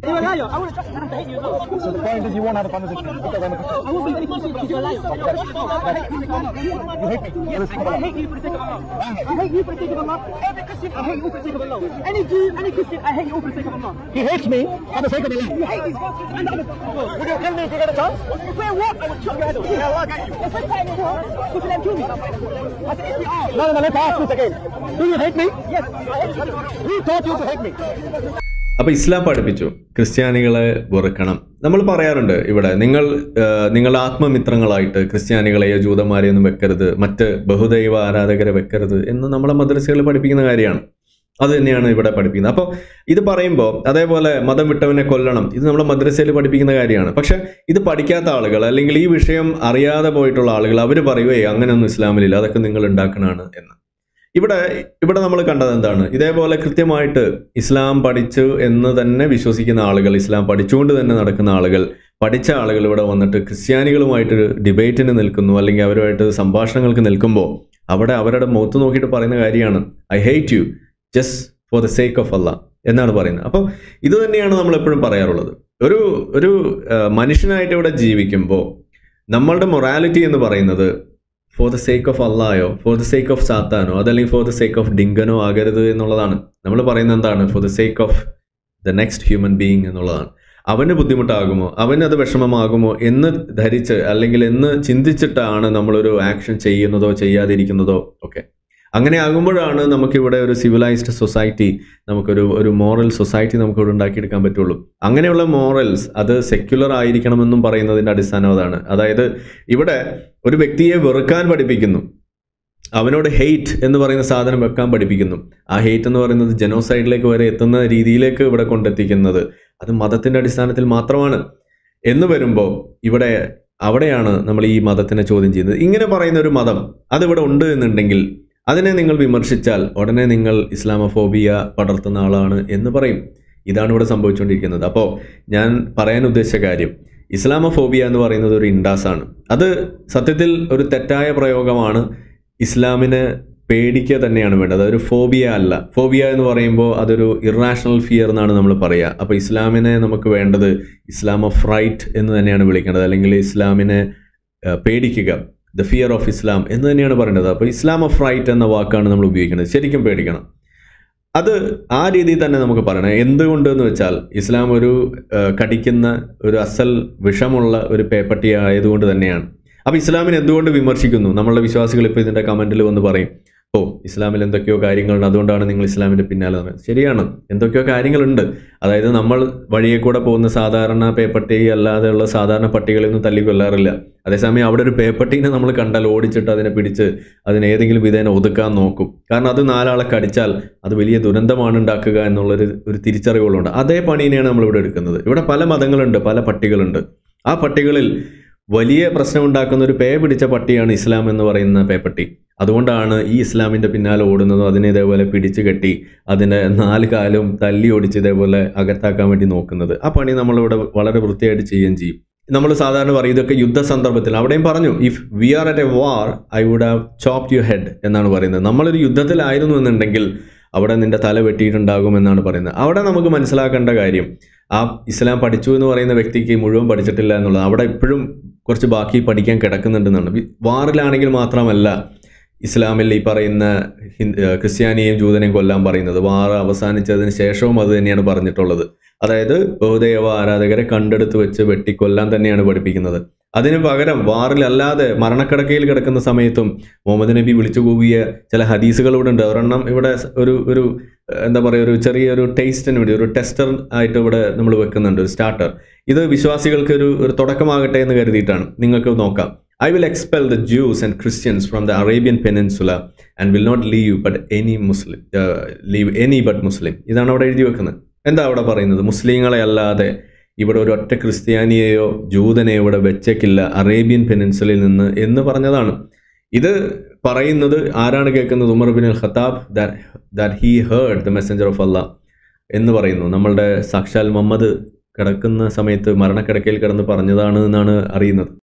You're a liar. I would have trusted him to hate you as well. So the point is you won't have a conversation because I'm a Christian. I won't be any Muslim because you're a liar. I hate you for the sake of Allah. You hate me. Yes, I hate you for the sake of Allah. I hate you for the sake of Allah. Every Christian, I hate you for the sake of Allah. Any Jew, any Christian, I hate you for the sake of Allah. He hates me for the sake of Allah. You hate these Muslims and other people. Would you kill me if you get a chance? If we're what, I would chop your head off. Yeah, I got you. If we're fighting in war, you can then kill me. I said, if we are. No, no, no, let's ask this again. Do you hate me? Yes, I hate you. Who taught you to hate me? അപ്പൊ ഇസ്ലാം പഠിപ്പിച്ചു ക്രിസ്ത്യാനികളെ വെറുക്കണം നമ്മൾ പറയാറുണ്ട് ഇവിടെ നിങ്ങൾ ആ, നിങ്ങളുടെ ആത്മമിത്രങ്ങളായിട്ട് ക്രിസ്ത്യാനികളെയോ ജൂതന്മാരെയോ ഒന്നും വെക്കരുത് മറ്റ് ബഹുദൈവ ആരാധകരെ വെക്കരുത് എന്ന് നമ്മളെ മദ്രസകൾ പഠിപ്പിക്കുന്ന കാര്യമാണ് അത് തന്നെയാണ് ഇവിടെ പഠിപ്പിക്കുന്നത് അപ്പോൾ ഇത് പറയുമ്പോൾ അതേപോലെ മതം വിട്ടവനെ കൊല്ലണം ഇത് നമ്മുടെ മദ്രസയിൽ പഠിപ്പിക്കുന്ന കാര്യമാണ് പക്ഷെ ഇത് പഠിക്കാത്ത ആളുകൾ അല്ലെങ്കിൽ ഈ വിഷയം അറിയാതെ പോയിട്ടുള്ള ആളുകൾ അവർ പറയുവേ അങ്ങനെയൊന്നും ഇസ്ലാമിലില്ല അതൊക്കെ നിങ്ങൾ ഉണ്ടാക്കണതാണ് എന്ന് ഇവിടെ ഇവിടെ നമ്മൾ കണ്ടത് എന്താണ് ഇതേപോലെ കൃത്യമായിട്ട് ഇസ്ലാം പഠിച്ചു എന്ന് തന്നെ വിശ്വസിക്കുന്ന ആളുകൾ ഇസ്ലാം പഠിച്ചുകൊണ്ട് തന്നെ നടക്കുന്ന ആളുകൾ പഠിച്ച ആളുകൾ ഇവിടെ വന്നിട്ട് ക്രിസ്ത്യാനികളുമായിട്ട് ഡിബേറ്റിന് നിൽക്കുന്നു അല്ലെങ്കിൽ അവരുമായിട്ട് സംഭാഷണങ്ങൾക്ക് നിൽക്കുമ്പോൾ അവിടെ അവരുടെ മുഖത്ത് നോക്കിയിട്ട് പറയുന്ന കാര്യമാണ് I hate you just for the sake of Allah എന്നാണ് പറയുന്നത് അപ്പോൾ ഇത് തന്നെയാണ് നമ്മൾ എപ്പോഴും പറയാറുള്ളത് ഒരു ഒരു ആ, മനുഷ്യനായിട്ട് ഇവിടെ ജീവിക്കുമ്പോൾ നമ്മളുടെ മൊറാലിറ്റി എന്ന് പറയുന്നത് ഫോർ ദ സേക്ക് ഓഫ് അള്ളായോ ഫോർ ദ സേക്ക് ഓഫ് സാത്താനോ അതല്ലെങ്കിൽ ഫോർ ദ സേക്ക് ഓഫ് ഡിങ്കനോ ആകരുത് എന്നുള്ളതാണ് നമ്മൾ പറയുന്നത് എന്താണ് for the sake of the next human being എന്നുള്ളതാണ് അവന് ബുദ്ധിമുട്ടാകുമോ അവന് അത് വിഷമമാകുമോ എന്ന് ധരിച്ച് അല്ലെങ്കിൽ എന്ന് ചിന്തിച്ചിട്ടാണ് നമ്മളൊരു ആക്ഷൻ ചെയ്യുന്നതോ ചെയ്യാതിരിക്കുന്നതോ ഒക്കെ അങ്ങനെ ആകുമ്പോഴാണ് നമുക്കിവിടെ ഒരു സിവിലൈസ്ഡ് സൊസൈറ്റി നമുക്കൊരു ഒരു മോറൽ സൊസൈറ്റി നമുക്കിവിടെ ഉണ്ടാക്കിയെടുക്കാൻ പറ്റുള്ളൂ അങ്ങനെയുള്ള മോറൽസ് അത് സെക്യുലർ ആയിരിക്കണമെന്നും പറയുന്നതിൻ്റെ അടിസ്ഥാനം അതാണ് അതായത് ഇവിടെ ഒരു വ്യക്തിയെ വെറുക്കാൻ പഠിപ്പിക്കുന്നു അവനോട് ഹെയ്റ്റ് എന്ന് പറയുന്ന സാധനം വെക്കാൻ പഠിപ്പിക്കുന്നു ആ ഹെയ്റ്റ് എന്ന് പറയുന്നത് ജനോസൈഡിലേക്ക് വരെ എത്തുന്ന രീതിയിലേക്ക് ഇവിടെ കൊണ്ടെത്തിക്കുന്നത് അത് മതത്തിന്റെ അടിസ്ഥാനത്തിൽ മാത്രമാണ് എന്ന് വരുമ്പോൾ ഇവിടെ അവിടെയാണ് നമ്മൾ ഈ മതത്തിനെ ചോദ്യം ചെയ്യുന്നത് ഇങ്ങനെ പറയുന്ന ഒരു മതം അതിവിടെ ഉണ്ട് എന്നുണ്ടെങ്കിൽ അതിനെ നിങ്ങൾ വിമർശിച്ചാൽ ഉടനെ നിങ്ങൾ ഇസ്ലാമോഫോബിയ പടർത്തുന്ന ആളാണ് എന്ന് പറയും ഇതാണ് ഇവിടെ സംഭവിച്ചുകൊണ്ടിരിക്കുന്നത് അപ്പോൾ ഞാൻ പറയാൻ ഉദ്ദേശിച്ച കാര്യം ഇസ്ലാമോഫോബിയ എന്ന് പറയുന്നത് ഒരു ഇൻഡാസ് ആണ് അത് സത്യത്തിൽ ഒരു തെറ്റായ പ്രയോഗമാണ് ഇസ്ലാമിനെ പേടിക്കുക തന്നെയാണ് വേണ്ടത് അതൊരു ഫോബിയ അല്ല ഫോബിയ എന്ന് പറയുമ്പോൾ അതൊരു ഇറാഷണൽ ഫിയർ എന്നാണ് നമ്മൾ പറയുക അപ്പോൾ ഇസ്ലാമിനെ നമുക്ക് വേണ്ടത് ഇസ്ലാം ഓഫ് റൈറ്റ് എന്ന് തന്നെയാണ് വിളിക്കേണ്ടത് അല്ലെങ്കിൽ ഇസ്ലാമിനെ ആ, പേടിക്കുക ദ ഫിയർ ഓഫ് ഇസ്ലാം എന്ന് തന്നെയാണ് പറയേണ്ടത് അപ്പോൾ ഇസ്ലാം ഓഫ് റൈറ്റ് എന്ന വാക്കാണ് നമ്മൾ ഉപയോഗിക്കുന്നത് ശരിക്കും പേടിക്കണം അത് ആ രീതിയിൽ തന്നെ നമുക്ക് പറയണം എന്തുകൊണ്ട് എന്ന് വെച്ചാൽ ഇസ്ലാം ഒരു ആ, കടിക്കുന്ന ഒരു അസൽ വിഷമുള്ള ഒരു പേപ്പട്ടി ആയതുകൊണ്ട് തന്നെയാണ് അപ്പോൾ ഇസ്ലാമിനെ എന്തുകൊണ്ട് വിമർശിക്കുന്നു നമ്മളുടെ വിശ്വാസികൾ ഇപ്പോൾ ഇതിൻ്റെ കമൻറ്റിൽ വന്ന് പറയും ഓ ഇസ്ലാമിൽ എന്തൊക്കെയോ കാര്യങ്ങളുണ്ട് അതുകൊണ്ടാണ് നിങ്ങൾ ഇസ്ലാമിൻ്റെ പിന്നാലെ നടന്നത് ശരിയാണ് എന്തൊക്കെയോ കാര്യങ്ങളുണ്ട് അതായത് നമ്മൾ വഴിയെ കൂടെ പോകുന്ന സാധാരണ പേപ്പട്ടി അല്ലാതെയുള്ള സാധാരണ പട്ടികളൊന്നും തല്ലി കൊല്ലാറില്ല അതേസമയം അവിടെ ഒരു പേപ്പട്ടീനെ നമ്മൾ കണ്ടാൽ ഓടിച്ചിട്ട് അതിനെ പിടിച്ച് അതിനെ ഏതെങ്കിലും വിധേന ഒതുക്കാൻ നോക്കും കാരണം അത് നാലാളെ കടിച്ചാൽ അത് വലിയ ദുരന്തമാണ് ഉണ്ടാക്കുക എന്നുള്ളൊരു ഒരു തിരിച്ചറിവുകളുണ്ട് അതേ പണീനെയാണ് നമ്മൾ ഇവിടെ എടുക്കുന്നത് ഇവിടെ പല മതങ്ങളുണ്ട് പല പട്ടികളുണ്ട് ആ പട്ടികളിൽ വലിയ പ്രശ്നം ഉണ്ടാക്കുന്ന ഒരു പേ പിടിച്ച പട്ടിയാണ് ഇസ്ലാം എന്ന് പറയുന്ന പേപ്പട്ടി അതുകൊണ്ടാണ് ഈ ഇസ്ലാമിൻ്റെ പിന്നാലെ ഓടുന്നതും അതിനെ ഇതേപോലെ പിടിച്ചു കെട്ടി അതിൻ്റെ നാല് കാലും തല്ലി ഓടിച്ച് ഇതേപോലെ അകത്താക്കാൻ വേണ്ടി നോക്കുന്നത് ആ പണി നമ്മളിവിടെ വളരെ വൃത്തിയായിട്ട് ചെയ്യുകയും ചെയ്യും നമ്മൾ സാധാരണ പറയും ഇതൊക്കെ യുദ്ധ സന്ദർഭത്തിൽ അവിടെയും പറഞ്ഞു if we are at a war I would have chopped your head എന്നാണ് പറയുന്നത് നമ്മളൊരു യുദ്ധത്തിലായിരുന്നു എന്നുണ്ടെങ്കിൽ അവിടെ നിന്റെ തല വെട്ടിയിട്ടുണ്ടാകും എന്നാണ് പറയുന്നത് അവിടെ നമുക്ക് മനസ്സിലാക്കേണ്ട കാര്യം ആ ഇസ്ലാം പഠിച്ചു എന്ന് പറയുന്ന വ്യക്തിക്ക് മുഴുവൻ പഠിച്ചിട്ടില്ല എന്നുള്ളത് അവിടെ ഇപ്പോഴും കുറച്ച് ബാക്കി പഠിക്കാൻ കിടക്കുന്നുണ്ടെന്നാണ് വി- വാറിലാണെങ്കിൽ മാത്രമല്ല ഇസ്ലാമിൽ ഈ പറയുന്ന ഹിന്ദു ഏഹ് ക്രിസ്ത്യാനിയെയും ജൂതനെയും കൊല്ലാൻ പറയുന്നത് വാർ അവസാനിച്ചതിന് ശേഷവും അത് തന്നെയാണ് പറഞ്ഞിട്ടുള്ളത് അതായത് ബഹുദൈവ ആരാധകരെ കണ്ടെടുത്ത് വെച്ച് വെട്ടിക്കൊല്ലാൻ തന്നെയാണ് പഠിപ്പിക്കുന്നത് അതിന് പകരം വാറിലല്ലാതെ മരണക്കിടക്കയിൽ കിടക്കുന്ന സമയത്തും മുഹമ്മദ് നബി വിളിച്ചു കൂവിയ ചില ഹദീസുകൾ ഇവിടെ ഉണ്ട് ഒരെണ്ണം ഇവിടെ ഒരു ഒരു ഏഹ്, എന്താ പറയുക ഒരു ചെറിയൊരു ടേസ്റ്റിന് വേണ്ടി ഒരു ടെസ്റ്റർ ആയിട്ട് ഇവിടെ നമ്മൾ വെക്കുന്നുണ്ട് ഒരു സ്റ്റാർട്ടർ ഇത് വിശ്വാസികൾക്ക് ഒരു ഒരു തുടക്കമാകട്ടെ എന്ന് കരുതിയിട്ടാണ് നിങ്ങൾക്ക് നോക്കാം I will expel the Jews and Christians from the Arabian peninsula and will not leave but any Muslim leave any but Muslim ഇതാണ് അവിടെ എഴുതി വെക്കുന്നത് എന്താ അവിടെ പറയുന്നത് മുസ്ലിങ്ങളെ അല്ലാതെ ഇവിടെ ഒരു ഒറ്റ ക്രിസ്ത്യാനിയെയോ ജൂതനെയോ ഇവിടെ വെച്ചേക്കില്ല അറേബ്യൻ പെനിൻസുലയിൽ നിന്ന് എന്ന് പറഞ്ഞതാണ് ഇത് പറയുന്നത് ആരാണ് കേൾക്കുന്നത് Umar bin al Khattab that he heard the messenger of Allah എന്ന് പറയുന്നു നമ്മളുടെ സാക്ഷാൽ മുഹമ്മദ് കിടക്കുന്ന സമയത്ത് മരണക്കിടക്കയിൽ കിടന്ന് പറഞ്ഞതാണ് എന്നാണ് അറിയുന്നത്